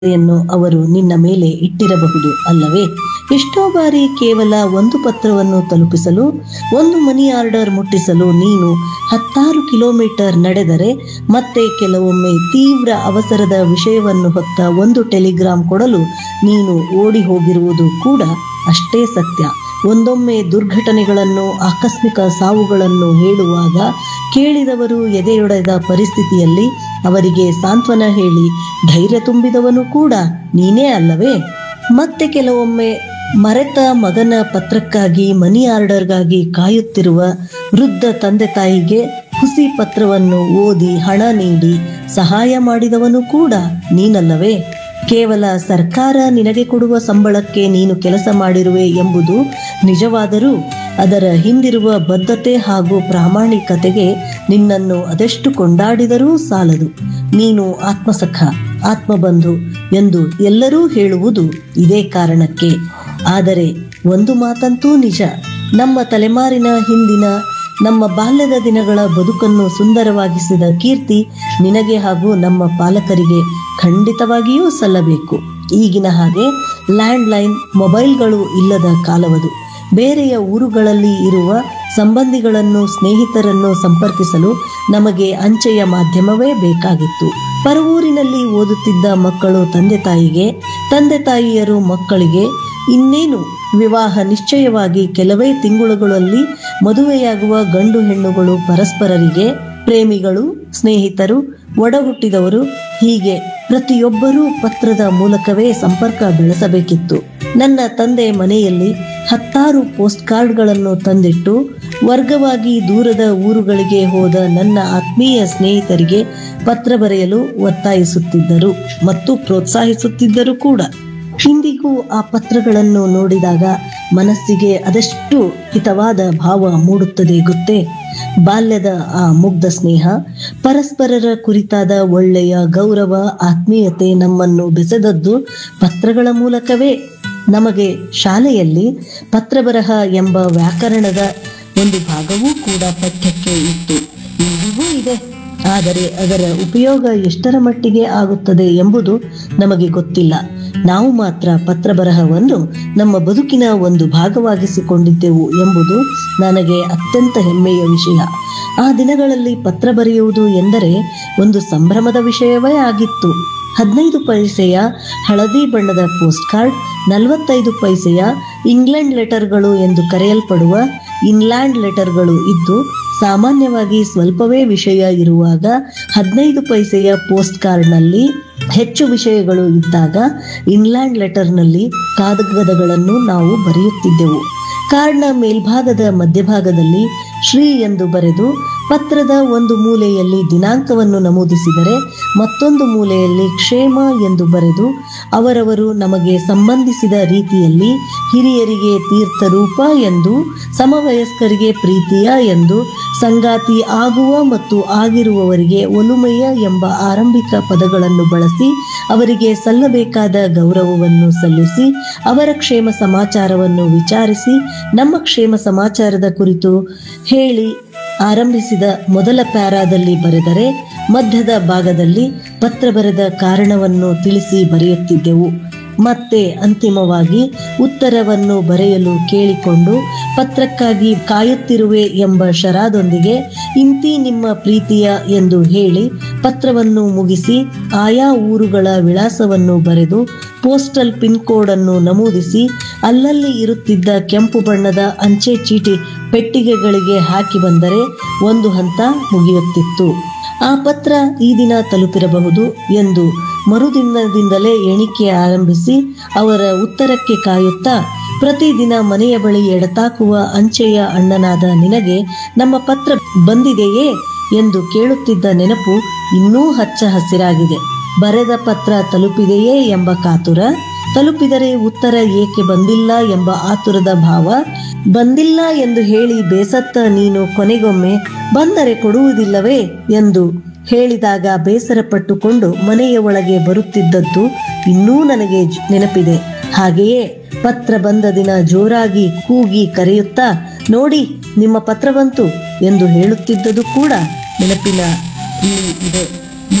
ಯನ್ನು ಅವರು ನಿನ್ನ ಮೇಲೆ ಇಟ್ಟಿರಬಹುದು ಅಲ್ಲವೇ ಎಷ್ಟೋ ಬಾರಿ ಕೇವಲ ಒಂದು ಪತ್ರವನ್ನು ತಲುಪಿಸಲು ಒಂದು ಮನಿ ಆರ್ಡರ್ ಮುಟ್ಟಿಸಲು ನೀನು ಹತ್ತಾರು ಕಿಲೋಮೀಟರ್ ನಡೆದರೆ ಮತ್ತೆ ಕೆಲವೊಮ್ಮೆ ತೀವ್ರ ಅವಸರದ ವಿಷಯವನ್ನು ಹೊತ್ತ ಒಂದು ಟೆಲಿಗ್ರಾಮ್ ಕೊಡಲು ನೀನು ಓಡಿ ಹೋಗಿರುವುದು ಕೂಡ ಅಷ್ಟೇ ಸತ್ಯ ಒಂದೊಮ್ಮೆ ದುರ್ಘಟನೆಗಳನ್ನು ಆಕಸ್ಮಿಕ ಸಾವುಗಳನ್ನು ಹೇಳುವಾಗ ಕೇಳಿದವರು ಎದೆಯೊಡೆದ ಪರಿಸ್ಥಿತಿಯಲ್ಲಿ ಅವರಿಗೆ ಸಾಂತ್ವನ ಹೇಳಿ ಧೈರ್ಯ ತುಂಬಿದವನು ಕೂಡ ನೀನೇ ಅಲ್ಲವೇ ಮತ್ತೆ ಕೆಲವೊಮ್ಮೆ ಮರೆತ ಮಗನ ಪತ್ರಕ್ಕಾಗಿ ಮನಿ ಆರ್ಡರ್ಗಾಗಿ ಕಾಯುತ್ತಿರುವ ವೃದ್ಧ ತಂದೆ ತಾಯಿಗೆ ಹುಸಿ ಪತ್ರವನ್ನು ಓದಿ ಹಣ ನೀಡಿ ಸಹಾಯ ಮಾಡಿದವನು ಕೂಡ ನೀನಲ್ಲವೇ ಕೇವಲ ಸರ್ಕಾರ ನಿನಗೆ ಕೊಡುವ ಸಂಬಳಕ್ಕೆ ನೀನು ಕೆಲಸ ಮಾಡಿರುವೆ ಎಂಬುದು ನಿಜವಾದರೂ ಅದರ ಹಿಂದಿರುವ ಬದ್ಧತೆ ಹಾಗೂ ಪ್ರಾಮಾಣಿಕತೆಗೆ ನಿನ್ನನ್ನು ಅದೆಷ್ಟು ಕೊಂಡಾಡಿದರೂ ಸಾಲದು ನೀನು ಆತ್ಮಸಖ ಆತ್ಮಬಂಧು ಎಂದು ಎಲ್ಲರೂ ಹೇಳುವುದು ಇದೇ ಕಾರಣಕ್ಕೆ ಆದರೆ ಒಂದು ಮಾತಂತೂ ನಿಜ ನಮ್ಮ ತಲೆಮಾರಿನ ಹಿಂದಿನ ನಮ್ಮ ಬಾಲ್ಯದ ದಿನಗಳ ಬದುಕನ್ನು ಸುಂದರವಾಗಿಸಿದ ಕೀರ್ತಿ ನಿನಗೆ ಹಾಗೂ ನಮ್ಮ ಪಾಲಕರಿಗೆ ಖಂಡಿತವಾಗಿಯೂ ಸಲ್ಲಬೇಕು ಈಗಿನ ಹಾಗೆ ಲ್ಯಾಂಡ್ಲೈನ್ ಮೊಬೈಲ್ಗಳು ಇಲ್ಲದ ಕಾಲವದು ಬೇರೆಯ ಊರುಗಳಲ್ಲಿ ಇರುವ ಸಂಬಂಧಿಗಳನ್ನು ಸ್ನೇಹಿತರನ್ನು ಸಂಪರ್ಕಿಸಲು ನಮಗೆ ಅಂಚೆಯ ಮಾಧ್ಯಮವೇ ಬೇಕಾಗಿತ್ತು ಪರವೂರಿನಲ್ಲಿ ಓದುತ್ತಿದ್ದ ಮಕ್ಕಳು ತಂದೆ ತಾಯಿಗೆ ತಂದೆ ತಾಯಿಯರು ಮಕ್ಕಳಿಗೆ ಇನ್ನೇನು ವಿವಾಹ ನಿಶ್ಚಯವಾಗಿ ಕೆಲವೇ ತಿಂಗಳುಗಳಲ್ಲಿ ಮದುವೆಯಾಗುವ ಗಂಡು ಹೆಣ್ಣುಗಳು ಪರಸ್ಪರರಿಗೆ ಪ್ರೇಮಿಗಳು ಸ್ನೇಹಿತರು ಒಡ ಹುಟ್ಟಿದವರು ಹೀಗೆ ಪ್ರತಿಯೊಬ್ಬರೂ ಪತ್ರದ ಮೂಲಕವೇ ಸಂಪರ್ಕ ಬೆಳೆಸಬೇಕಿತ್ತು ನನ್ನ ತಂದೆ ಮನೆಯಲ್ಲಿ ಹತ್ತಾರು ಪೋಸ್ಟ್ ಕಾರ್ಡ್ಗಳನ್ನು ತಂದಿಟ್ಟು ವರ್ಗವಾಗಿ ದೂರದ ಊರುಗಳಿಗೆ ಹೋದ ನನ್ನ ಆತ್ಮೀಯ ಸ್ನೇಹಿತರಿಗೆ ಪತ್ರ ಬರೆಯಲು ಒತ್ತಾಯಿಸುತ್ತಿದ್ದರು ಮತ್ತು ಪ್ರೋತ್ಸಾಹಿಸುತ್ತಿದ್ದರು ಕೂಡ ಇಂದಿಗೂ ಆ ಪತ್ರಗಳನ್ನು ನೋಡಿದಾಗ ಮನಸ್ಸಿಗೆ ಅದೆಷ್ಟು ಹಿತವಾದ ಭಾವ ಮೂಡುತ್ತದೆ ಗೊತ್ತೇ ಬಾಲ್ಯದ ಆ ಮುಗ್ಧ ಸ್ನೇಹ ಪರಸ್ಪರರ ಕುರಿತಾದ ಒಳ್ಳೆಯ ಗೌರವ ಆತ್ಮೀಯತೆ ನಮ್ಮನ್ನು ಬೆಸೆದದ್ದು ಪತ್ರಗಳ ಮೂಲಕವೇ ನಮಗೆ ಶಾಲೆಯಲ್ಲಿ ಪತ್ರಬರಹ ಎಂಬ ವ್ಯಾಕರಣದ ಒಂದು ಭಾಗವೂ ಕೂಡ ಪಠ್ಯಕ್ಕೆ ಇತ್ತು ಇಂದಿಗೂ ಇದೆ ಆದರೆ ಅದರ ಉಪಯೋಗ ಎಷ್ಟರ ಮಟ್ಟಿಗೆ ಆಗುತ್ತದೆ ಎಂಬುದು ನಮಗೆ ಗೊತ್ತಿಲ್ಲ ನಾವು ಮಾತ್ರ ಪತ್ರಬರಹವನ್ನು ನಮ್ಮ ಬದುಕಿನ ಒಂದು ಭಾಗವಾಗಿಸಿಕೊಂಡಿದ್ದೆವು ಎಂಬುದು ನನಗೆ ಅತ್ಯಂತ ಹೆಮ್ಮೆಯ ವಿಷಯ ಆ ದಿನಗಳಲ್ಲಿ ಪತ್ರ ಬರೆಯುವುದು ಎಂದರೆ ಒಂದು ಸಂಭ್ರಮದ ವಿಷಯವೇ ಆಗಿತ್ತು ಹದಿನೈದು ಪೈಸೆಯ ಹಳದಿ ಬಣ್ಣದ ಪೋಸ್ಟ್ ಕಾರ್ಡ್ ನಲವತ್ತೈದು ಪೈಸೆಯ ಇಂಗ್ಲೆಂಡ್ ಲೆಟರ್ಗಳು ಎಂದು ಕರೆಯಲ್ಪಡುವ ಇನ್ಲ್ಯಾಂಡ್ ಲೆಟರ್ಗಳು ಇದ್ದು ಸಾಮಾನ್ಯವಾಗಿ ಸ್ವಲ್ಪವೇ ವಿಷಯ ಇರುವಾಗ ಹದಿನೈದು ಪೈಸೆಯ ಪೋಸ್ಟ್ ಕಾರ್ಡ್ನಲ್ಲಿ ಹೆಚ್ಚು ವಿಷಯಗಳು ಇದ್ದಾಗ ಇನ್ಲ್ಯಾಂಡ್ ಲೆಟರ್ನಲ್ಲಿ ಕಾಗದಗಳನ್ನು ನಾವು ಬರೆಯುತ್ತಿದ್ದೆವು ಕಾರ್ಡ್ನ ಮೇಲ್ಭಾಗದ ಮಧ್ಯಭಾಗದಲ್ಲಿ ಶ್ರೀ ಎಂದು ಬರೆದು ಪತ್ರದ ಒಂದು ಮೂಲೆಯಲ್ಲಿ ದಿನಾಂಕವನ್ನು ನಮೂದಿಸಿದರೆ ಮತ್ತೊಂದು ಮೂಲೆಯಲ್ಲಿ ಕ್ಷೇಮ ಎಂದು ಬರೆದು ಅವರವರು ನಮಗೆ ಸಂಬಂಧಿಸಿದ ರೀತಿಯಲ್ಲಿ ಹಿರಿಯರಿಗೆ ತೀರ್ಥರೂಪ ಎಂದು ಸಮವಯಸ್ಕರಿಗೆ ಪ್ರೀತಿಯ ಎಂದು ಸಂಗಾತಿ ಆಗುವ ಮತ್ತು ಆಗಿರುವವರಿಗೆ ಒಲುಮೆಯ ಎಂಬ ಆರಂಭಿಕ ಪದಗಳನ್ನು ಬಳಸಿ ಅವರಿಗೆ ಸಲ್ಲಬೇಕಾದ ಗೌರವವನ್ನು ಸಲ್ಲಿಸಿ ಅವರ ಕ್ಷೇಮ ಸಮಾಚಾರವನ್ನು ವಿಚಾರಿಸಿ ನಮ್ಮ ಕ್ಷೇಮ ಸಮಾಚಾರದ ಕುರಿತು ಹೇಳಿ ಆರಂಭಿಸಿದ ಮೊದಲ ಪ್ಯಾರಾದಲ್ಲಿ ಬರೆದರೆ ಮಧ್ಯದ ಭಾಗದಲ್ಲಿ ಪತ್ರ ಬರೆದ ಕಾರಣವನ್ನು ತಿಳಿಸಿ ಬರೆಯುತ್ತಿದ್ದೆವು ಮತ್ತೆ ಅಂತಿಮವಾಗಿ ಉತ್ತರವನ್ನು ಬರೆಯಲು ಕೇಳಿಕೊಂಡು ಪತ್ರಕ್ಕಾಗಿ ಕಾಯುತ್ತಿರುವೆ ಎಂಬ ಶರಾದೊಂದಿಗೆ ಇಂತಿ ನಿಮ್ಮ ಪ್ರೀತಿಯ ಎಂದು ಹೇಳಿ ಪತ್ರವನ್ನು ಮುಗಿಸಿ ಆಯಾ ಊರುಗಳ ವಿಳಾಸವನ್ನು ಬರೆದು ಪೋಸ್ಟಲ್ ಪಿನ್ ಕೋಡ್ ಅನ್ನು ನಮೂದಿಸಿ ಅಲ್ಲಲ್ಲಿ ಇರುತ್ತಿದ್ದ ಕೆಂಪು ಬಣ್ಣದ ಅಂಚೆ ಚೀಟಿ ಪೆಟ್ಟಿಗೆಗಳಿಗೆ ಹಾಕಿ ಬಂದರೆ ಒಂದು ಹಂತ ಮುಗಿಯುತ್ತಿತ್ತು ಆ ಪತ್ರ ಈ ದಿನ ತಲುಪಿರಬಹುದು ಎಂದು ಮರುದಿನದಿಂದಲೇ ಎಣಿಕೆ ಆರಂಭಿಸಿ ಅವರ ಉತ್ತರಕ್ಕೆ ಕಾಯುತ್ತಾ ಪ್ರತಿದಿನ ಮನೆಯ ಬಳಿ ಎಡತಾಕುವ ಅಂಚೆಯ ಅಣ್ಣನಾದ ನಿನಗೆ ನಮ್ಮ ಪತ್ರ ಬಂದಿದೆಯೇ ಎಂದು ಕೇಳುತ್ತಿದ್ದ ನೆನಪು ಇನ್ನೂ ಹಚ್ಚ ಹಸಿರಾಗಿದೆ ಬರೆದ ಪತ್ರ ತಲುಪಿದೆಯೇ ಎಂಬ ಕಾತುರ ತಲುಪಿದರೆ ಉತ್ತರ ಏಕೆ ಬಂದಿಲ್ಲ ಎಂಬ ಆತುರದ ಭಾವ ಬಂದಿಲ್ಲ ಎಂದು ಹೇಳಿ ಬೇಸತ್ತ ನೀನು ಕೊನೆಗೊಮ್ಮೆ ಬಂದರೆ ಕೊಡುವುದಿಲ್ಲವೇ ಎಂದು ಹೇಳಿದಾಗ ಬೇಸರಪಟ್ಟುಕೊಂಡು ಮನೆಯ ಒಳಗೆ ಬರುತ್ತಿದ್ದದ್ದು ಇನ್ನೂ ನನಗೆ ಜ್- ನೆನಪಿದೆ ಹಾಗೆಯೇ ಪತ್ರ ಬಂದ ದಿನ ಜೋರಾಗಿ ಕೂಗಿ ಕರೆಯುತ್ತಾ ನೋಡಿ ನಿಮ್ಮ ಪತ್ರ ಬಂತು ಎಂದು ಹೇಳುತ್ತಿದ್ದುದು ಕೂಡ ನೆನಪಿನ ಇಲ್ಲಿ ಇದೆ ನಿಜ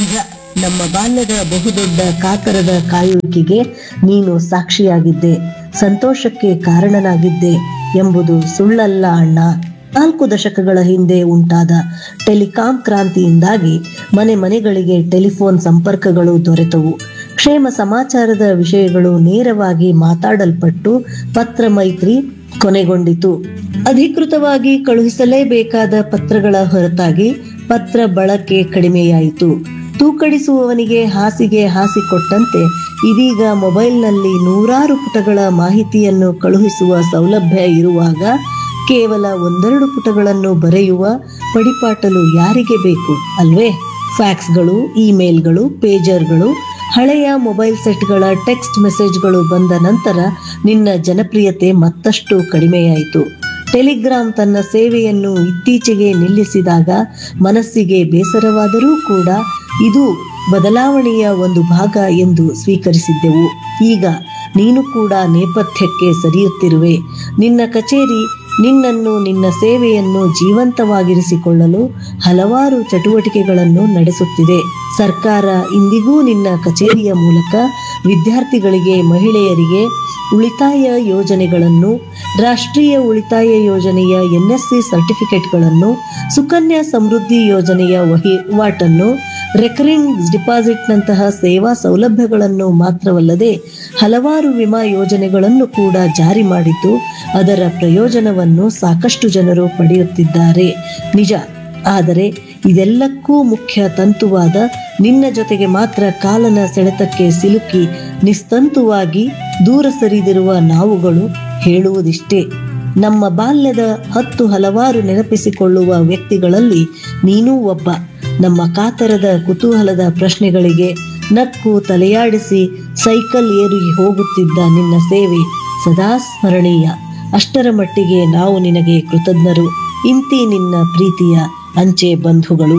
ನಮ್ಮ ಬಾಲ್ಯದ ಬಹುದೊಡ್ಡ ಕಾತರದ ಕಾಯುವಿಕೆಗೆ ನೀನು ಸಾಕ್ಷಿಯಾಗಿದ್ದೆ ಸಂತೋಷಕ್ಕೆ ಕಾರಣನಾಗಿದ್ದೆ ಎಂಬುದು ಸುಳ್ಳಲ್ಲ ಅಣ್ಣ ನಾಲ್ಕು ದಶಕಗಳ ಹಿಂದೆ ಉಂಟಾದ ಟೆಲಿಕಾಂ ಕ್ರಾಂತಿಯಿಂದಾಗಿ ಮನೆ ಮನೆಗಳಿಗೆ ಟೆಲಿಫೋನ್ ಸಂಪರ್ಕಗಳು ದೊರೆತವು ಕ್ಷೇಮ ಸಮಾಚಾರದ ವಿಷಯಗಳು ನೇರವಾಗಿ ಮಾತಾಡಲ್ಪಟ್ಟು ಪತ್ರ ಮೈತ್ರಿ ಕೊನೆಗೊಂಡಿತು ಅಧಿಕೃತವಾಗಿ ಕಳುಹಿಸಲೇಬೇಕಾದ ಪತ್ರಗಳ ಹೊರತಾಗಿ ಪತ್ರ ಬಳಕೆ ಕಡಿಮೆಯಾಯಿತು ತೂಕಡಿಸುವವನಿಗೆ ಹಾಸಿಗೆ ಹಾಸಿಕೊಟ್ಟಂತೆ ಇದೀಗ ಮೊಬೈಲ್ನಲ್ಲಿ ನೂರಾರು ಪುಟಗಳ ಮಾಹಿತಿಯನ್ನು ಕಳುಹಿಸುವ ಸೌಲಭ್ಯ ಇರುವಾಗ ಕೇವಲ ಒಂದೆರಡು ಪುಟಗಳನ್ನು ಬರೆಯುವ ಪಡಿಪಾಟಲು ಯಾರಿಗೆ ಬೇಕು ಅಲ್ವೇ ಫ್ಯಾಕ್ಸ್ಗಳು ಇಮೇಲ್ಗಳು ಪೇಜರ್ಗಳು ಹಳೆಯ ಮೊಬೈಲ್ ಸೆಟ್ಗಳ ಟೆಕ್ಸ್ಟ್ ಮೆಸೇಜ್ಗಳು ಬಂದ ನಂತರ ನಿನ್ನ ಜನಪ್ರಿಯತೆ ಮತ್ತಷ್ಟು ಕಡಿಮೆಯಾಯಿತು ಟೆಲಿಗ್ರಾಮ್ ತನ್ನ ಸೇವೆಯನ್ನು ಇತ್ತೀಚೆಗೆ ನಿಲ್ಲಿಸಿದಾಗ ಮನಸ್ಸಿಗೆ ಬೇಸರವಾದರೂ ಕೂಡ ಇದು ಬದಲಾವಣೆಯ ಒಂದು ಭಾಗ ಎಂದು ಸ್ವೀಕರಿಸಿದ್ದೆವು ಈಗ ನೀನು ಕೂಡ ನೇಪಥ್ಯಕ್ಕೆ ಸರಿಯುತ್ತಿರುವೆ ನಿನ್ನ ಕಚೇರಿ ನಿನ್ನನ್ನು ನಿನ್ನ ಸೇವೆಯನ್ನು ಜೀವಂತವಾಗಿರಿಸಿಕೊಳ್ಳಲು ಹಲವಾರು ಚಟುವಟಿಕೆಗಳನ್ನು ನಡೆಸುತ್ತಿದೆ ಸರ್ಕಾರ ಇಂದಿಗೂ ನಿನ್ನ ಕಚೇರಿಯ ಮೂಲಕ ವಿದ್ಯಾರ್ಥಿಗಳಿಗೆ ಮಹಿಳೆಯರಿಗೆ ಉಳಿತಾಯ ಯೋಜನೆಗಳನ್ನು ರಾಷ್ಟ್ರೀಯ ಉಳಿತಾಯ ಯೋಜನೆಯ ಎನ್ಎಸ್ಸಿ ಸರ್ಟಿಫಿಕೇಟ್ಗಳನ್ನು ಸುಕನ್ಯಾ ಸಮೃದ್ಧಿ ಯೋಜನೆಯ ವಹಿವಾಟನ್ನು ರೆಕರಿಂಗ್ ಡಿಪಾಸಿಟ್ನಂತಹ ಸೇವಾ ಸೌಲಭ್ಯಗಳನ್ನು ಮಾತ್ರವಲ್ಲದೆ ಹಲವಾರು ವಿಮಾ ಯೋಜನೆಗಳನ್ನು ಕೂಡ ಜಾರಿ ಮಾಡಿದ್ದು ಅದರ ಪ್ರಯೋಜನವನ್ನು ಸಾಕಷ್ಟು ಜನರು ಪಡೆಯುತ್ತಿದ್ದಾರೆ ನಿಜ ಆದರೆ ಇದೆಲ್ಲಕ್ಕೂ ಮುಖ್ಯ ತಂತುವಾದ ನಿನ್ನ ಜೊತೆಗೆ ಮಾತ್ರ ಕಾಲನ ಸೆಳೆತಕ್ಕೆ ಸಿಲುಕಿ ನಿಸ್ತಂತುವಾಗಿ ದೂರ ಸರಿದಿರುವ ನಾವುಗಳು ಹೇಳುವುದಿಷ್ಟೇ ನಮ್ಮ ಬಾಲ್ಯದ ಹತ್ತು ಹಲವಾರು ನೆನಪಿಸಿಕೊಳ್ಳುವ ವ್ಯಕ್ತಿಗಳಲ್ಲಿ ನೀನೂ ಒಬ್ಬ ನಮ್ಮ ಕಾತರದ ಕುತೂಹಲದ ಪ್ರಶ್ನೆಗಳಿಗೆ ನಕ್ಕು ತಲೆಯಾಡಿಸಿ ಸೈಕಲ್ ಏರಿ ಹೋಗುತ್ತಿದ್ದ ನಿನ್ನ ಸೇವೆ ಸದಾ ಸ್ಮರಣೀಯ ಅಷ್ಟರ ಮಟ್ಟಿಗೆ ನಾವು ನಿನಗೆ ಕೃತಜ್ಞರು ಇಂತಿ ನಿನ್ನ ಪ್ರೀತಿಯ ಅಂಚೆ ಬಂಧುಗಳು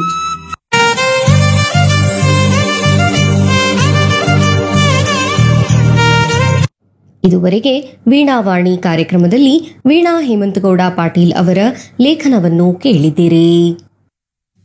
ಇದುವರೆಗೆ ವೀಣಾವಾಣಿ ಕಾರ್ಯಕ್ರಮದಲ್ಲಿ ವೀಣಾ ಹೇಮಂತಗೌಡ ಪಾಟೀಲ್ ಅವರ ಲೇಖನವನ್ನು ಕೇಳಿದ್ದೀರಿ